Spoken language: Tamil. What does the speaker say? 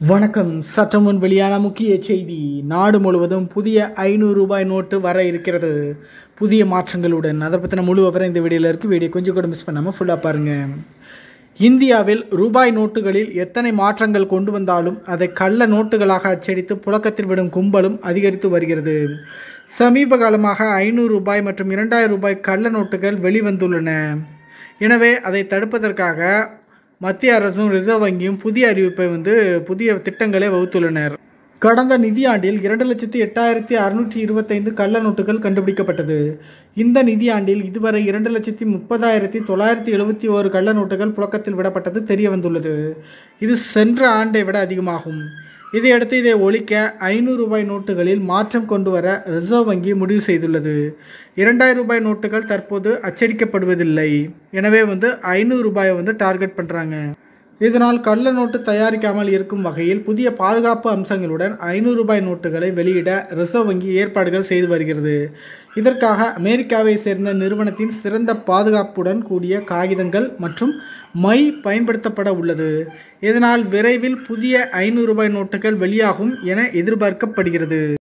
வணக்கம் சற்று முன் வெளியான முக்கிய செய்தி நாடு முழுவதும் புதிய ஐநூறு ரூபாய் நோட்டு வர இருக்கிறது புதிய மாற்றங்களுடன் அதை பற்றின முழு விவரம் இந்த வீடியோவில் இருக்குது வீடியோ கொஞ்சம் கூட மிஸ் பண்ணாமல் ஃபுல்லாக பாருங்கள் இந்தியாவில் ரூபாய் நோட்டுகளில் எத்தனை மாற்றங்கள் கொண்டு வந்தாலும் அதை கள்ள நோட்டுகளாக அச்சடித்து புழக்கத்தில் விடும் கும்பலும் அதிகரித்து வருகிறது சமீப காலமாக ஐநூறு ரூபாய் மற்றும் இரண்டாயிரம் ரூபாய் கள்ள நோட்டுகள் வெளிவந்துள்ளன எனவே அதை தடுப்பதற்காக மத்திய அரசும் ரிசர்வ் வங்கியும் புதிய அறிவிப்பை வந்து புதிய திட்டங்களை வகுத்துள்ளனர் கடந்த நிதியாண்டில் இரண்டு லட்சத்தி எட்டாயிரத்தி அறுநூற்றி இருபத்தைந்து கள்ள நோட்டுகள் கண்டுபிடிக்கப்பட்டது இந்த நிதியாண்டில் இதுவரை இரண்டு லட்சத்தி முப்பதாயிரத்தி தொள்ளாயிரத்தி எழுபத்தி ஓரு கள்ள நோட்டுகள் புழக்கத்தில் விடப்பட்டது தெரிய வந்துள்ளது இது சென்ற ஆண்டை விட அதிகமாகும் இதையடுத்து இதை ஒழிக்க ஐநூறு ரூபாய் நோட்டுகளில் மாற்றம் கொண்டு வர ரிசர்வ் வங்கி முடிவு செய்துள்ளது இரண்டாயிரம் ரூபாய் நோட்டுகள் தற்போது அச்சடிக்கப்படுவதில்லை எனவே வந்து ஐநூறு ரூபாயை வந்து டார்கெட் பண்ணுறாங்க இதனால் கள்ள நோட்டு தயாரிக்காமல் இருக்கும் வகையில் புதிய பாதுகாப்பு அம்சங்களுடன் ஐநூறு ரூபாய் நோட்டுகளை வெளியிட ரிசர்வ் வங்கி ஏற்பாடுகள் செய்து வருகிறது இதற்காக அமெரிக்காவை சேர்ந்த நிறுவனத்தின் சிறந்த பாதுகாப்புடன் கூடிய காகிதங்கள் மற்றும் மை பயன்படுத்தப்பட உள்ளது இதனால் விரைவில் புதிய ஐநூறு ரூபாய் நோட்டுகள் வெளியாகும் என எதிர்பார்க்கப்படுகிறது